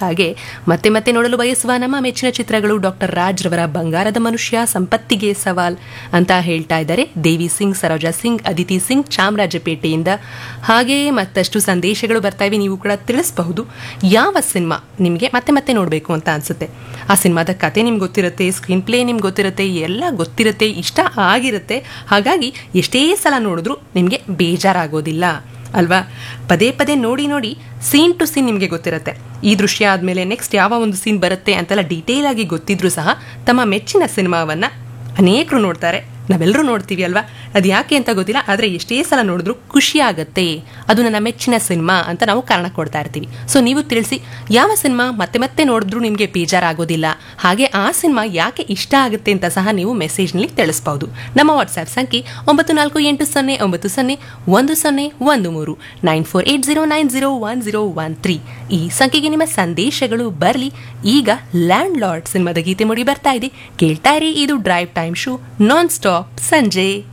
ಹಾಗೆ ಮತ್ತೆ ಮತ್ತೆ ನೋಡಲು ಬಯಸುವ ನಮ್ಮ ಮೆಚ್ಚಿನ ಚಿತ್ರಗಳು ಡಾಕ್ಟರ್ ರಾಜ್ ರವರ ಬಂಗಾರದ ಮನುಷ್ಯ ಸಂಪತ್ತಿಗೆ ಸವಾಲ್ ಅಂತ ಹೇಳ್ತಾ ಇದ್ದಾರೆ ದೇವಿ ಸಿಂಗ್ ಸರೋಜಾ ಸಿಂಗ್ ಅದಿತಿ ಸಿಂಗ್ ಚಾಮರಾಜಪೇಟೆಯಿಂದ ಹಾಗೆ ಮತ್ತಷ್ಟು ಸಂದೇಶಗಳು ಬರ್ತಾ ಇವೆ ನೀವು ಕೂಡ ತಿಳಿಸಬಹುದು ಯಾವ ಸಿನಿಮಾ ನಿಮಗೆ ಮತ್ತೆ ಮತ್ತೆ ನೋಡಬೇಕು ಅಂತ ಅನ್ಸುತ್ತೆ ಆ ಸಿನಿಮಾದ ಕತೆ ನಿಮ್ಗೆ ಗೊತ್ತಿರುತ್ತೆ ಸ್ಕ್ರೀನ್ ಪ್ಲೇ ನಿಮ್ಗೆ ಗೊತ್ತಿರುತ್ತೆ ಎಲ್ಲ ಗೊತ್ತಿರುತ್ತೆ ಇಷ್ಟ ಆಗಿರುತ್ತೆ ಹಾಗಾಗಿ ಎಷ್ಟೇ ಸಲ ನೋಡಿದ್ರೂ ನಿಮಗೆ ಬೇಜಾರಾಗೋದಿಲ್ಲ ಅಲ್ವಾ ಪದೇ ಪದೇ ನೋಡಿ ನೋಡಿ ಸೀನ್ ಟು ಸೀನ್ ನಿಮಗೆ ಗೊತ್ತಿರುತ್ತೆ ಈ ದೃಶ್ಯ ಆದಮೇಲೆ ನೆಕ್ಸ್ಟ್ ಯಾವ ಒಂದು ಸೀನ್ ಬರುತ್ತೆ ಅಂತೆಲ್ಲ ಡೀಟೇಲ್ ಆಗಿ ಗೊತ್ತಿದ್ರೂ ಸಹ ತಮ್ಮ ಮೆಚ್ಚಿನ ಸಿನಿಮಾವನ್ನು ಅನೇಕರು ನೋಡ್ತಾರೆ ನಾವೆಲ್ಲರೂ ನೋಡ್ತೀವಿ ಅಲ್ವಾ ಅದು ಯಾಕೆ ಅಂತ ಗೊತ್ತಿಲ್ಲ ಆದರೆ ಎಷ್ಟೇ ಸಲ ನೋಡಿದ್ರು ಖುಷಿ ಆಗುತ್ತೆ ಅದು ನನ್ನ ಮೆಚ್ಚಿನ ಸಿನಿಮಾ ಅಂತ ನಾವು ಕಾರಣ ಕೊಡ್ತಾ ಇರ್ತೀವಿ ಸೊ ನೀವು ತಿಳಿಸಿ ಯಾವ ಸಿನಿಮಾ ಮತ್ತೆ ಮತ್ತೆ ನೋಡಿದ್ರು ನಿಮಗೆ ಬೇಜಾರಾಗೋದಿಲ್ಲ ಹಾಗೆ ಆ ಸಿನಿಮಾ ಯಾಕೆ ಇಷ್ಟ ಆಗುತ್ತೆ ಅಂತ ಸಹ ನೀವು ಮೆಸೇಜ್ನಲ್ಲಿ ತಿಳಿಸ್ಬಹುದು ನಮ್ಮ ವಾಟ್ಸ್ಆ್ಯಪ್ ಸಂಖ್ಯೆ ಒಂಬತ್ತು ನಾಲ್ಕು ಎಂಟು ಸೊನ್ನೆ ಒಂಬತ್ತು ಸೊನ್ನೆ ಒಂದು ಸೊನ್ನೆ ಒಂದು ಮೂರು nine four eight zero nine zero one zero one three ಈ ಸಂಖ್ಯೆಗೆ ನಿಮ್ಮ ಸಂದೇಶಗಳು ಬರಲಿ ಈಗ ಲ್ಯಾಂಡ್ ಲಾರ್ಡ್ ಸಿನಿಮಾದ ಗೀತೆ ಮುಡಿ ಬರ್ತಾ ಇದೆ ಕೇಳ್ತಾ ಇರಿ ಇದು drive time show non stop ಸಂಜೆ